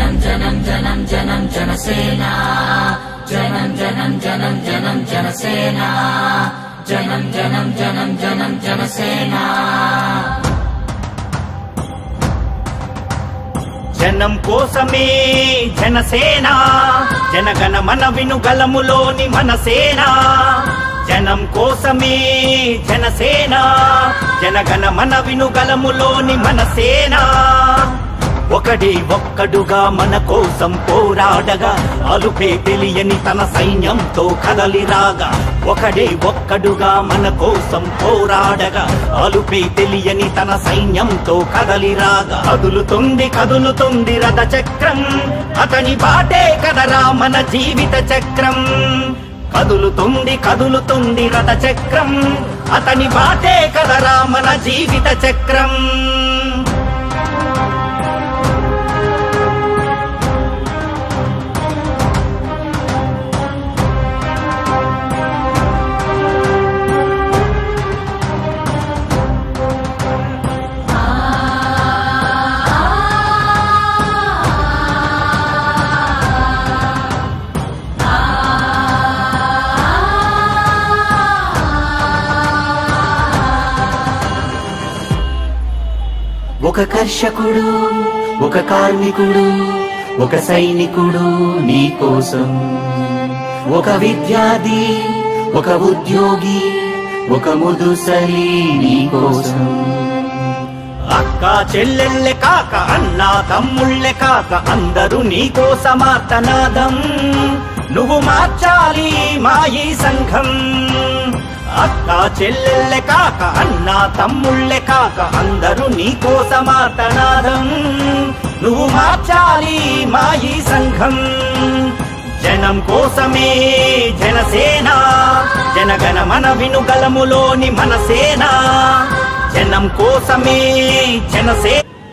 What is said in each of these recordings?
జనం జనం జనం జనం జనసేన జనం జనం జనం జనం జనసేన జనం జనం జనం జనం జనసేన జనం కోసమే జనసేన జనగణ మన వినుగలములోని మనసేన జనం కోసమే జనసేన జనగణ మన వినుగలములోని మనసేన ఒకడే ఒక్కడుగా మన కోసం పోరాడగా అలుపే తెలియని తన సైన్యంతో కదలిరాగా ఒకడే ఒక్కడుగా మన కోసం పోరాడగా అలుపే తెలియని తన సైన్యంతో కదలిరాగా కదులుతుంది కదులుతుంది రథ చక్రం అతని బాటే కదరా మన జీవిత చక్రం కదులుతుంది కదులుతుంది రథ చక్రం అతని బాటే కదరా మన జీవిత చక్రం ఒక కర్షకుడు ఒక కార్మికుడు ఒక సైనికుడు నీ కోసం ఒక విద్యార్థి ఒక ఉద్యోగి ఒక ముదుసలి నీ కోసం అక్క చెల్లెళ్ళే కాక అన్న తమ్ముళ్ళే కాక అందరూ నీ కోసమార్తనాదం నువ్వు మార్చాలి మా ఈ సంఘం అక్క చెల్లెళ్ళే కాక అన్న తమ్ముళ్ళే కాక అందరూ నీ కోసమార్తనాదం నువ్వు మార్చాలి మా ఈ సంఘం జనం కోసమే జనసేన జనగణ మన వినుగలములోని మనసేన జనం కోసమే జనసే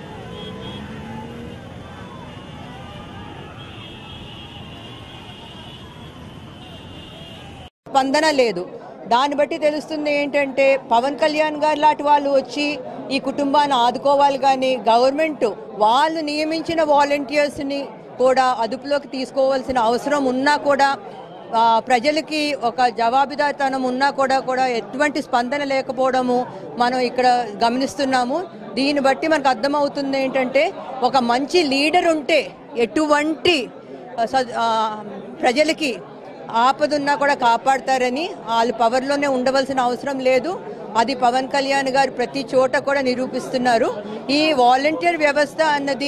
స్పందన లేదు దాన్ని బట్టి తెలుస్తుంది ఏంటంటే పవన్ కళ్యాణ్ గారు లాంటి వాళ్ళు వచ్చి ఈ కుటుంబాన్ని ఆదుకోవాలి కానీ గవర్నమెంట్ వాళ్ళు నియమించిన వాలంటీర్స్ని కూడా అదుపులోకి తీసుకోవాల్సిన అవసరం ఉన్నా కూడా ఆ, ప్రజలకి ఒక జవాబుదారితనం ఉన్నా కూడా కూడా ఎటువంటి స్పందన లేకపోవడము మనం ఇక్కడ గమనిస్తున్నాము దీన్ని బట్టి మనకు అర్థమవుతుంది ఏంటంటే ఒక మంచి లీడర్ ఉంటే ఎటువంటి ఆ, స- ఆ, ప్రజలకి ఆపదున్నా కూడా కాపాడతారని వాళ్ళు పవర్లోనే ఉండవలసిన అవసరం లేదు అది పవన్ కళ్యాణ్ గారు ప్రతి చోట కూడా నిరూపిస్తున్నారు ఈ వాలంటీర్ వ్యవస్థ అన్నది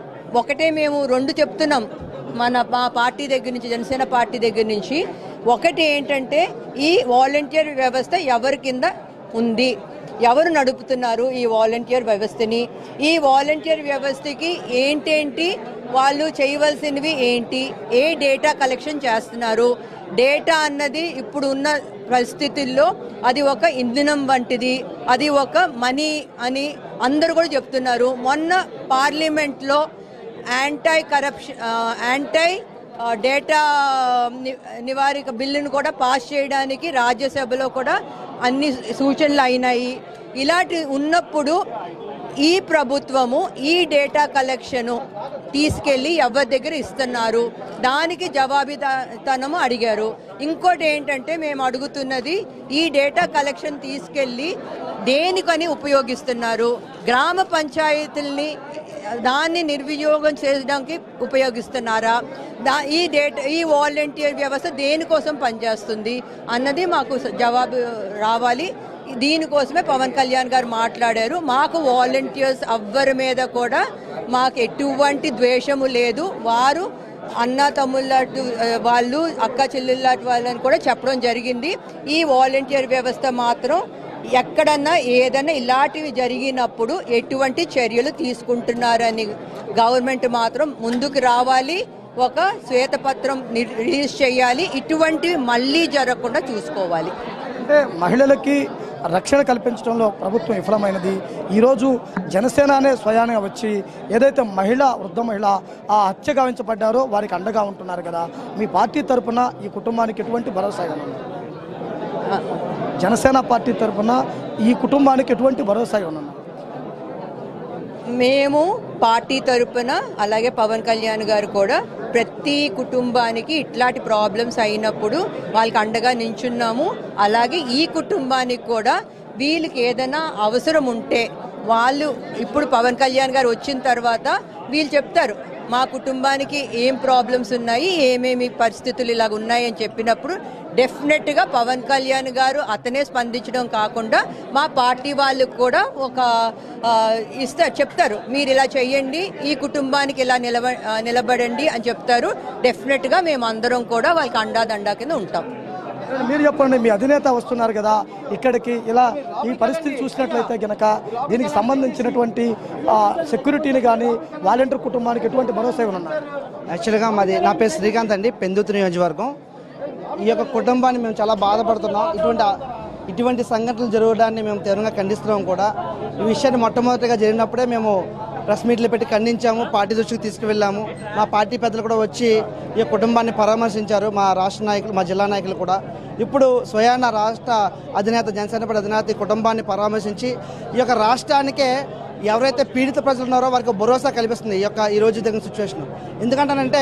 ఒకటే మేము రెండు చెప్తున్నాం మన మా పార్టీ దగ్గర నుంచి జనసేన పార్టీ దగ్గర నుంచి ఒకటి ఏంటంటే ఈ వాలంటీర్ వ్యవస్థ ఎవరి కింద ఉంది ఎవరు నడుపుతున్నారు ఈ వాలంటీర్ వ్యవస్థని ఈ వాలంటీర్ వ్యవస్థకి ఏంటేంటి వాళ్ళు చేయవలసినవి ఏంటి ఏ డేటా కలెక్షన్ చేస్తున్నారు డేటా అన్నది ఇప్పుడు ఉన్న పరిస్థితుల్లో అది ఒక ఇంధనం వంటిది అది ఒక మనీ అని అందరూ కూడా చెప్తున్నారు మొన్న పార్లమెంట్లో యాంటై కరప్షన్ యాంటై ఆ, డేటా ని- నివారిక బిల్లును కూడా పాస్ చేయడానికి రాజ్యసభలో కూడా అన్ని సూచనలు అయినాయి ఇలాంటి ఉన్నప్పుడు ఈ ప్రభుత్వము ఈ డేటా కలెక్షను తీసుకెళ్లి ఎవరి దగ్గర ఇస్తున్నారు దానికి జవాబుదాతనము అడిగారు ఇంకోటి ఏంటంటే మేము అడుగుతున్నది ఈ డేటా కలెక్షన్ తీసుకెళ్లి దేనికని ఉపయోగిస్తున్నారు గ్రామ పంచాయతీల్ని దాన్ని నిర్వినియోగం చేయడానికి ఉపయోగిస్తున్నారా దా ఈ డేటా ఈ వాలంటీర్ వ్యవస్థ దేనికోసం పనిచేస్తుంది అన్నది మాకు స- జవాబు రావాలి దీనికోసమే పవన్ కళ్యాణ్ గారు మాట్లాడారు మాకు వాలంటీర్స్ ఎవ్వరి మీద కూడా మాకు ఎటువంటి ద్వేషము లేదు వారు అన్న తమ్ముళ్ళటు వాళ్ళు అక్క చెల్లెళ్ళటి వాళ్ళని కూడా చెప్పడం జరిగింది ఈ వాలంటీర్ వ్యవస్థ మాత్రం ఎక్కడన్నా ఏదైనా ఇలాంటివి జరిగినప్పుడు ఎటువంటి చర్యలు తీసుకుంటున్నారని గవర్నమెంట్ మాత్రం ముందుకు రావాలి ఒక శ్వేతపత్రం ని- రిలీజ్ చేయాలి ఇటువంటివి మళ్ళీ జరగకుండా చూసుకోవాలి అంటే మహిళలకి రక్షణ కల్పించడంలో ప్రభుత్వం విఫలమైనది ఈరోజు జనసేన అనే స్వయానంగా వచ్చి ఏదైతే మహిళ వృద్ధ మహిళ ఆ హత్య గావించబడ్డారో వారికి అండగా ఉంటున్నారు కదా మీ పార్టీ తరపున ఈ కుటుంబానికి ఎటువంటి భరోసా ఇవ్వనున్నారు జనసేన పార్టీ తరపున ఈ కుటుంబానికి ఎటువంటి భరోసా ఇవ్వనున్నారు మేము పార్టీ తరపున అలాగే పవన్ కళ్యాణ్ గారు కూడా ప్రతి కుటుంబానికి ఇట్లాంటి ప్రాబ్లమ్స్ అయినప్పుడు వాళ్ళకి అండగా నించున్నాము అలాగే ఈ కుటుంబానికి కూడా వీళ్ళకి ఏదైనా అవసరం ఉంటే వాళ్ళు ఇప్పుడు పవన్ కళ్యాణ్ గారు వచ్చిన తర్వాత వీళ్ళు చెప్తారు మా కుటుంబానికి ఏం ప్రాబ్లమ్స్ ఉన్నాయి ఏమేమి పరిస్థితులు ఇలాగ ఉన్నాయి అని చెప్పినప్పుడు డెఫినెట్గా పవన్ కళ్యాణ్ గారు అతనే స్పందించడం కాకుండా మా పార్టీ వాళ్ళకు కూడా ఒక ఆ, ఇస్తారు చెప్తారు మీరు ఇలా చెయ్యండి ఈ కుటుంబానికి ఇలా నిలబ ఆ, నిలబడండి అని చెప్తారు డెఫినెట్గా మేము అందరం కూడా వాళ్ళకి అండాదండా కింద ఉంటాం మీరు చెప్పండి మీ అధినేత వస్తున్నారు కదా ఇక్కడికి ఇలా ఈ పరిస్థితి చూసినట్లయితే గనక దీనికి సంబంధించినటువంటి ఆ, సెక్యూరిటీని కానీ వాలంటీర్ కుటుంబానికి ఎటువంటి భరోసా ఇవ్వనున్నారు యాక్చువల్గా మాది నా పేరు శ్రీకాంత్ అండి పెందుతు నియోజకవర్గం ఈ యొక్క కుటుంబాన్ని మేము చాలా బాధపడుతున్నాం ఇటువంటి ఇటువంటి సంఘటనలు జరగడాన్ని మేము తీవ్రంగా ఖండిస్తున్నాం కూడా ఈ విషయాన్ని మొట్టమొదటిగా జరిగినప్పుడే మేము ప్రెస్ మీట్లు పెట్టి ఖండించాము పార్టీ దృష్టికి తీసుకువెళ్ళాము మా పార్టీ పెద్దలు కూడా వచ్చి ఈ కుటుంబాన్ని పరామర్శించారు మా రాష్ట్ర నాయకులు మా జిల్లా నాయకులు కూడా ఇప్పుడు స్వయాన రాష్ట్ర అధినేత జనసేన పార్టీ అధినేత ఈ కుటుంబాన్ని పరామర్శించి ఈ యొక్క రాష్ట్రానికే ఎవరైతే పీడిత ప్రజలు ఉన్నారో వారికి భరోసా కల్పిస్తుంది ఈ యొక్క ఈ రోజు జరిగిన సిచ్యువేషన్ ఎందుకంటానంటే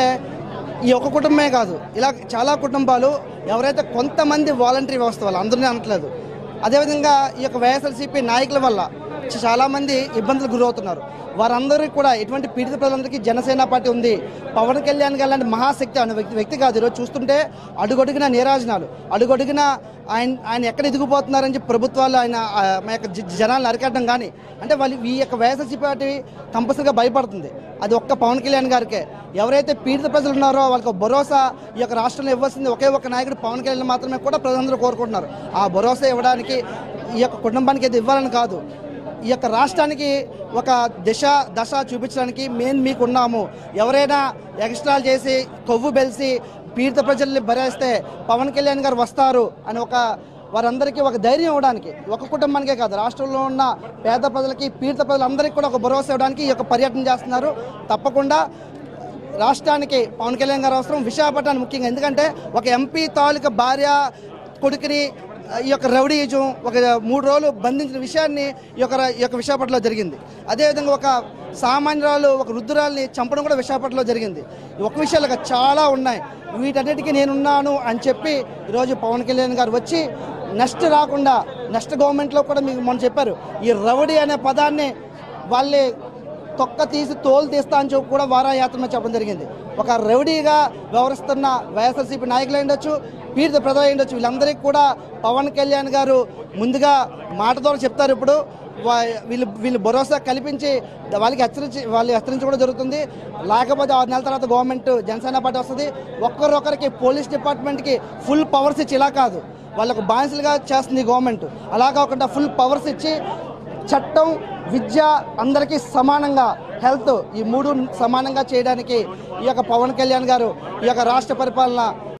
ఈ ఒక్క కుటుంబమే కాదు ఇలా చాలా కుటుంబాలు ఎవరైతే కొంతమంది వాలంటరీ వ్యవస్థ వల్ల అందరినీ అనట్లేదు అదేవిధంగా ఈ యొక్క వైఎస్ఆర్సీపీ నాయకుల వల్ల చ- చాలామంది ఇబ్బందులకు గురవుతున్నారు వారందరికీ కూడా ఎటువంటి పీడిత ప్రజలందరికీ జనసేన పార్టీ ఉంది పవన్ కళ్యాణ్ గారు లాంటి మహాశక్తి అనే వ్యక్తి వ్యక్తి కాదు ఈరోజు చూస్తుంటే అడుగడుగున నీరాజనాలు అడుగడుగున ఆయన ఆయన ఎక్కడ ఎదిగిపోతున్నారని చెప్పి ప్రభుత్వాలు ఆయన ఆ, మా యొక్క జ- జనాలను అరికట్టడం కానీ అంటే వాళ్ళు ఈ యొక్క వైఎస్ఆర్సీ పార్టీ కంపల్సరీగా భయపడుతుంది అది ఒక్క పవన్ కళ్యాణ్ గారికే ఎవరైతే పీడిత ప్రజలు ఉన్నారో వాళ్ళకి ఒక భరోసా ఈ యొక్క రాష్ట్రంలో ఇవ్వాల్సింది ఒకే ఒక నాయకుడు పవన్ కళ్యాణ్ మాత్రమే కూడా ప్రజలందరూ కోరుకుంటున్నారు ఆ భరోసా ఇవ్వడానికి ఈ యొక్క కుటుంబానికి అయితే ఇవ్వాలని కాదు ఈ యొక్క రాష్ట్రానికి ఒక దిశ దశ చూపించడానికి మేము మీకు ఉన్నాము ఎవరైనా ఎక్స్ట్రాలు చేసి కొవ్వు బెలిసి పీడిత ప్రజల్ని భరేస్తే పవన్ కళ్యాణ్ గారు వస్తారు అని ఒక వారందరికీ ఒక ధైర్యం ఇవ్వడానికి ఒక కుటుంబానికే కాదు రాష్ట్రంలో ఉన్న పేద ప్రజలకి పీడిత ప్రజలందరికీ కూడా ఒక భరోసా ఇవ్వడానికి ఈ యొక్క పర్యటన చేస్తున్నారు తప్పకుండా రాష్ట్రానికి పవన్ కళ్యాణ్ గారు అవసరం విశాఖపట్నానికి ముఖ్యంగా ఎందుకంటే ఒక ఎంపీ తాలూకా భార్య కొడుకుని ఆ, ఈ యొక్క రౌడీజం ఒక మూడు రోజులు బంధించిన విషయాన్ని ఈ యొక్క ఈ యొక్క విశాఖపట్నంలో జరిగింది అదేవిధంగా ఒక సామాన్యురాలు ఒక వృద్ధురాల్ని చంపడం కూడా విశాఖపట్నంలో జరిగింది ఈ ఒక విషయాలుగా చాలా ఉన్నాయి వీటన్నిటికీ నేనున్నాను అని చెప్పి ఈరోజు పవన్ కళ్యాణ్ గారు వచ్చి నెక్స్ట్ రాకుండా నెక్స్ట్ గవర్నమెంట్లో కూడా మీకు మొన్న చెప్పారు ఈ రౌడీ అనే పదాన్ని వాళ్ళే తొక్క తీసి తోలు తీస్తా అని చెప్పి కూడా వారాయాత్ర చెప్పడం జరిగింది ఒక రౌడీగా వ్యవహరిస్తున్న వైఎస్ఆర్సీపీ నాయకులు ఉండొచ్చు పీడిత ప్రజలు ఉండొచ్చు వీళ్ళందరికీ కూడా పవన్ కళ్యాణ్ గారు ముందుగా మాట ద్వారా చెప్తారు ఇప్పుడు వా- వీళ్ళు వీళ్ళు భరోసా కల్పించి ద- వాళ్ళకి హెచ్చరించి వాళ్ళు హెచ్చరించడం జరుగుతుంది లేకపోతే ఆరు నెలల తర్వాత గవర్నమెంట్ జనసేన పార్టీ వస్తుంది ఒక్కరొకరికి పోలీస్ డిపార్ట్మెంట్కి ఫుల్ పవర్స్ ఇచ్చి ఇలా కాదు వాళ్ళకు బానిసలుగా చేస్తుంది ఈ గవర్నమెంట్ అలా కాకుండా ఫుల్ పవర్స్ ఇచ్చి చట్టం విద్య అందరికీ సమానంగా హెల్త్ ఈ మూడు సమానంగా చేయడానికి ఈ యొక్క పవన్ కళ్యాణ్ గారు ఈ యొక్క రాష్ట్ర పరిపాలన